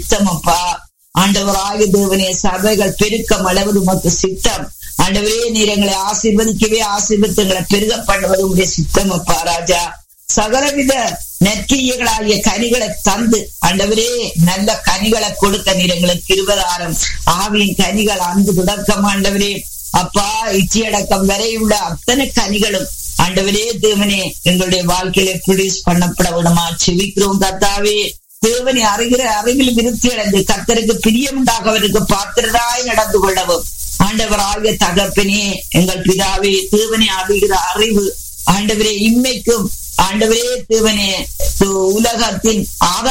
சித்தமப்பா ஆண்டவராய தேவனே சபைகள் பெருக்கம் அளவது உமக்கு சித்தம் ஆண்டவரே நீர் எங்களை ஆசீர்வதிக்கவே ஆசீர்வதித்தங்களை பெருக பண்ணுவது உடைய சித்தம் அப்பா ராஜா சகலவித நெற்றியர்களாகிய கனிகளை தந்து ஆண்டவரே நல்ல கனிகளை கொடுக்க நீர் எங்களுக்கு இருபதாயிரம் ஆவியின் கனிகள் அன்பு தொடக்கம் ஆண்டவரே அப்பா இச்சியடக்கம் வரை உள்ள அத்தனை கனிகளும் ஆண்டவரே தேவனே எங்களுடைய வாழ்க்கையில ப்ரொடியூஸ் பண்ணப்பட விடமா செவிக்கிறோம் கத்தாவே தேவனை அறிகிற அறிவில் விருத்தி அடைந்து கத்தருக்கு பிரியமுண்டாக அவருக்கு பாத்திரராய் நடந்து கொள்ளவும் ஆண்டவராகிய தகப்பனே எங்கள் பிதாவே தேவனை அறிகிற அறிவு ஆண்டவரே இம்மைக்கும் ஆண்டவரே தேவனே உலகத்தின்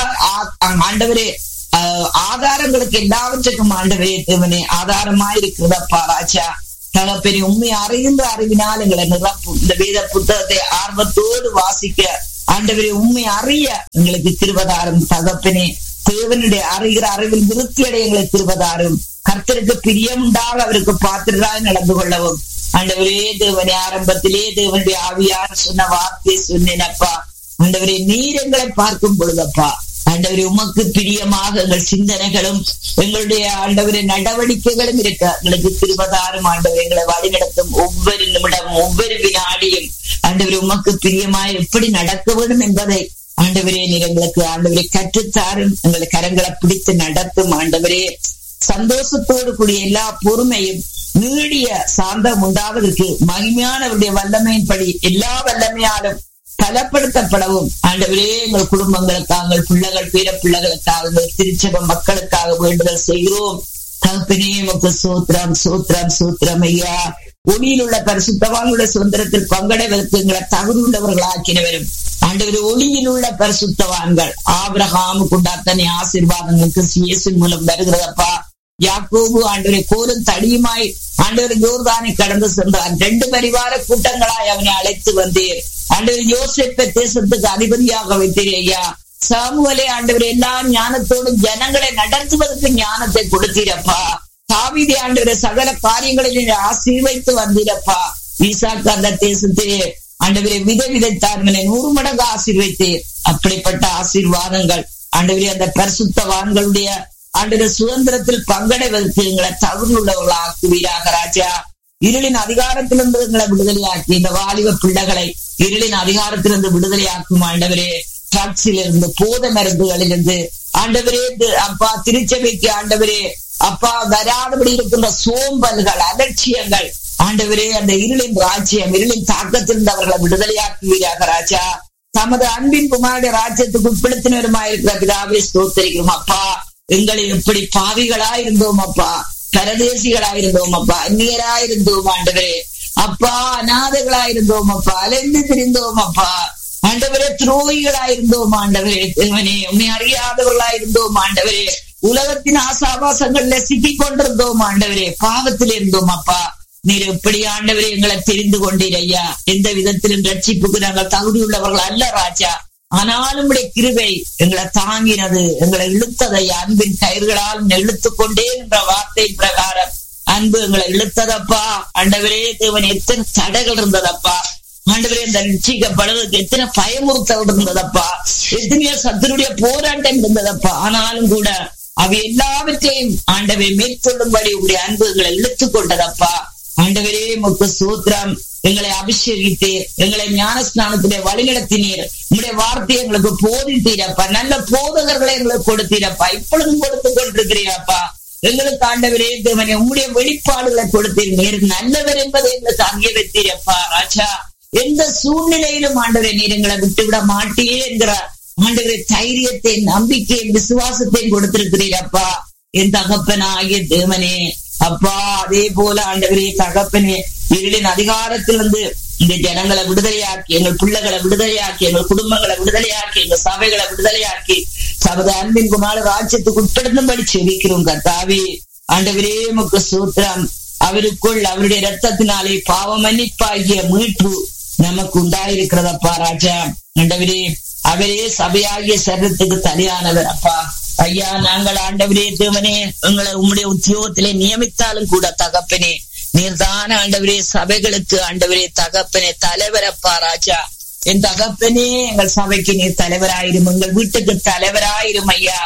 ஆண்டவரே ஆதாரங்களுக்கு எல்லாவற்றுக்கும் ஆண்டவரே தேவனே ஆதாரமா இருக்கிறதப்பா ராஜா தகப்பனே உண்மை அறிகின்ற அறிவினால் எங்களை நிரப்பும் இந்த வேத புத்தகத்தை ஆர்வத்தோடு வாசிக்க ஆண்டவரே உண்மை அறிய எங்களுக்கு திருவதாரும் தகப்பனே தேவனுடைய அறிகிற அறிவில் விருத்தி அடைய எங்களுக்கு திருவதாரும் கர்த்தருக்கு பிரியமுண்டாக அவருக்கு பாத்திரராக நடந்து கொள்ளவும் ஆண்டவரே தேவனே ஆரம்பத்திலே தேவனுடைய ஆவியார் சொன்ன வார்த்தை சொன்னேனப்பா ஆண்டவரே நீர் எங்களை பார்க்கும் பொழுதப்பா ஆண்டவரே உமக்கு பிரியமாக எங்கள் சிந்தனைகளும் எங்களுடைய ஆண்டவரை நடவடிக்கைகளும் இருக்க எங்களுக்கு திருவதாரும் ஆண்டவர் எங்களை வழிநடத்தும் ஒவ்வொரு நிமிடமும் ஒவ்வொரு வினாடியும் ஆண்டவரே உமக்கு பிரியமாய் எப்படி நடக்க வேண்டும் என்பதை ஆண்டவரே நீர் எங்களுக்கு ஆண்டவரை கற்றுத்தாரும் எங்களை கரங்களை பிடித்து நடத்தும் ஆண்டவரே சந்தோஷத்தோடு கூடிய எல்லா பொறுமையும் நீடிய சாந்தம் உண்டாவதற்கு மகிமையானவருடைய வல்லமையின்படி எல்லா வல்லமையாலும் பலப்படுத்தப்படவும் ஆண்டவரே எங்கள் குடும்பங்களுக்காக எங்கள் பிள்ளைகள் பேர பிள்ளைகளுக்காக எங்கள் திருச்சபை மக்களுக்காக வேண்டுதல் செய்கிறோம் தகப்பனே உமக்கு சூத்திரம் சூத்திரம் சூத்திரம் ஐயா ஒளியில் உள்ள பரிசுத்தவான்களுடைய சுதந்திரத்தில் பங்கடைவதற்கு எங்களை தகுதியுள்ளவர்கள் ஆக்கினவரும் ஆண்டவர் ஒளியில் உள்ள பரிசுத்தவான்கள் ஆபிரகாமுக்கு உண்டாத்தனை ஆசீர்வாதங்களுக்கு இயேசு மூலம் வருகிறதப்பா யாக்கோபு ஆண்டவரை கோலும் தடியுமாய் ஆண்டவர் யோர்தானை கடந்து சென்றான் ரெண்டு பரிவார கூட்டங்களாய் அவனை அழைத்து வந்தீர் ஆண்டவர் யோசிப்ப தேசத்துக்கு அதிபதியாக வைத்தீர் ஐயா சாமுவலே ஆண்டவர் எல்லா ஞானத்தோடும் ஜனங்களை நடத்துவதற்கு ஞானத்தை கொடுத்தீரப்பா காவிதி ஆண்டவரை சகல காரியங்களில் ஆசீர்வைத்து வந்தீரப்பா ஈசாக்கு அந்த தேசத்திலே ஆண்டவரை வித விதைத்தார்களை நூறு மடங்கு ஆசீர்வைத்தீர் அப்படிப்பட்ட ஆசீர்வாதங்கள் ஆண்டவரே அந்த பரிசுத்தவான்களுடைய ஆண்டவர் சுதந்திரத்தில் பங்கடைவதற்கு எங்களை தகுதியுள்ளவர்கள் ஆக்குவீராக ராஜா இருளின் அதிகாரத்திலிருந்து எங்களை விடுதலையாக்கி இந்த வாலிப பிள்ளைகளை இருளின் அதிகாரத்திலிருந்து விடுதலையாக்கும் ஆண்டவரே ட்ரக்ஸில் இருந்து போத மருந்துகளிலிருந்து ஆண்டவரே அப்பா திருச்சபைக்கு ஆண்டவரே அப்பா வராதபடி இருக்கின்ற சோம்பல்கள் அலட்சியங்கள் ஆண்டவரே அந்த இருளின் ராஜ்யம் இருளின் தாக்கத்திலிருந்து அவர்களை விடுதலையாக்குவீராக ராஜா தமது அன்பின் குமாருடைய ராஜ்யத்துக்கு உட்படுத்தினருமாயிருக்கிற பிதாவே ஸ்தோத்தரிக்கிறோம் அப்பா எங்களை எப்படி பாவிகளா இருந்தோம் அப்பா பரதேசிகளா இருந்தோம் அப்பா அந்நியரா இருந்தோம் ஆண்டவரே அப்பா அநாதைகளா இருந்தோம் அப்பா அலைந்து திரிந்தோம் அப்பா ஆண்டவரே துரோகிகளா இருந்தோம் ஆண்டவரே தேவனே உண்மை அறியாதவர்களா இருந்தோம் ஆண்டவரே உலகத்தின் ஆசாபாசங்கள்ல சிக்கிக் கொண்டிருந்தோம் ஆண்டவரே பாவத்தில் இருந்தோம் அப்பா நீர் எப்படி ஆண்டவரே எங்களை தெரிந்து கொண்டீர் ஐயா எந்த விதத்திலும் ரட்சிப்புக்கு நாங்கள் தகுதியுள்ளவர்கள் அல்ல ராஜா ஆனாலும் உடைய கிருவை எங்களை தாங்கினது எங்களை இழுத்ததை அன்பின் கயிர்களால் இழுத்து கொண்டே என்ற வார்த்தை பிரகாரம் அன்பு எங்களை இழுத்ததப்பா ஆண்டவரே தேவன் எத்தனை தடைகள் இருந்ததப்பா ஆண்டவரே இந்த ரட்சிக்கப்படுவதற்கு எத்தனை பயமுறுத்தல் இருந்ததப்பா எத்தனையோ சத்துருடைய போராட்டம் இருந்ததப்பா ஆனாலும் கூட அவை எல்லாவற்றையும் ஆண்டவரை மேற்கொள்ளும்படி உடைய அன்புகளை இழுத்து கொண்டதப்பா ஆண்டவரே முக்கு சூத்திரம் எங்களை அபிஷேகித்து எங்களை ஞானஸ்நானத்திலே வழிநடத்தினீர் உங்களுடைய வார்த்தையை எங்களுக்கு போதித்தீரப்பா நல்ல போதகர்களை எங்களுக்கு கொடுத்தீரப்பா இப்பொழுதும் கொடுத்து கொண்டிருக்கிறீரப்பா எங்களுக்கு ஆண்டவரே தேவனே உங்களுடைய வெளிப்பாடுகளை கொடுத்தீர் நீர் நல்லவர் என்பதை எங்களுக்கு அங்கே வைத்தீரப்பா ராஜா எந்த சூழ்நிலையிலும் ஆண்டவரை நீர் எங்களை விட்டுவிட மாட்டியே என்கிற ஆண்டவரை தைரியத்தை நம்பிக்கையும் விசுவாசத்தையும் கொடுத்திருக்கிறீரப்பா என் தகப்பனாகிய தேவனே அப்பா அதே போல ஆண்டவரே தகப்பனே இருளின் அதிகாரத்திலிருந்து இந்த ஜனங்களை விடுதலையாக்கி எங்கள் பிள்ளைகளை விடுதலையாக்கி எங்கள் குடும்பங்களை விடுதலையாக்கி எங்கள் சபைகளை விடுதலையாக்கி சபத அன்பின் குமார ராஜ்யத்துக்கு உட்படுத்தும்படி செவிக்கிறோம் கர்த்தாவே ஆண்டவரே முக்கு சூத்திரம் அவருக்குள் அவருடைய ரத்தத்தினாலே பாவ மன்னிப்பாகிய மீட்பு நமக்கு உண்டாயிருக்கிறதப்பா ராஜா ஆண்டவரே அவரே சபையாகிய சரீரத்துக்கு தலையானவர் அப்பா ஐயா நாங்கள் ஆண்டவரே தேவனே எங்களை உம்முடைய உத்தியோகத்திலே நியமித்தாலும் கூட தகப்பனே நீர்தான ஆண்டவரே சபைகளுக்கு ஆண்டவரே தகப்பனே தலைவரப்பா ராஜா என் தகப்பனே எங்கள் சபைக்கு நீர் தலைவராயிரும் எங்கள் வீட்டுக்கு தலைவராயிரும் ஐயா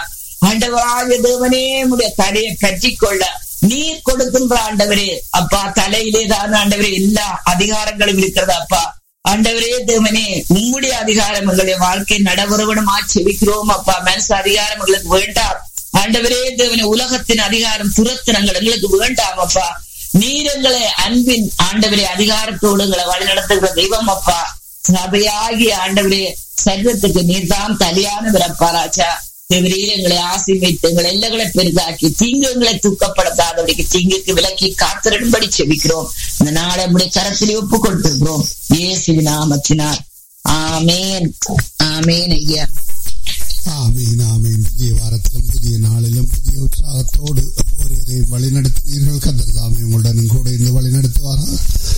ஆண்டவராகிய தேவனே உடைய தலையை பற்றிக்கொள்ள நீர் கொடுக்கின்ற ஆண்டவரே அப்பா தலையிலே தான் ஆண்டவரே எல்லா அதிகாரங்களும் இருக்கிறது அப்பா ஆண்டவரே தேவனே உம்முடைய அதிகாரம் எங்களுடைய வாழ்க்கை நடவரவனுமா செவிக்கிறோம் அப்பா மனசு அதிகாரம் எங்களுக்கு வேண்டாம் ஆண்டவரே தேவனே உலகத்தின் அதிகாரம் துரத்தினங்கள் எங்களுக்கு வேண்டாம் அப்பா நீர் எங்களை அன்பின் ஆண்டவரே அதிகாரத்தோடு எங்களை வழிநடத்துகிற தெய்வம் அப்பா சபையாகிய ஆண்டவரே சர்வத்துக்கு நீர் தான் தலையானவர் அப்பா ராஜா தேவரீர் எங்களை ஆசீர்வைத்து எங்களை எல்லைகளை பெரிதாக்கி தீங்கு எங்களை தூக்கப்படுத்தாதபடிக்கு தீங்குக்கு விலக்கி காத்திரும்படி செபிக்கிறோம் இந்த நாளை நம்முடைய கரத்திலே ஒப்பு கொடுத்திருக்கிறோம் இயேசு நாமத்தினார் ஆமேன் ஆமேன் ஐயா ஆமீன் ஆமீன் புதிய வாரத்திலும் புதிய நாளிலும் புதிய உற்சாகத்தோடு ஒருவரை வழிநடத்தினீர்கள் கந்தர் தாமே உங்களுடன் கூட இருந்து வழிநடத்துவாரா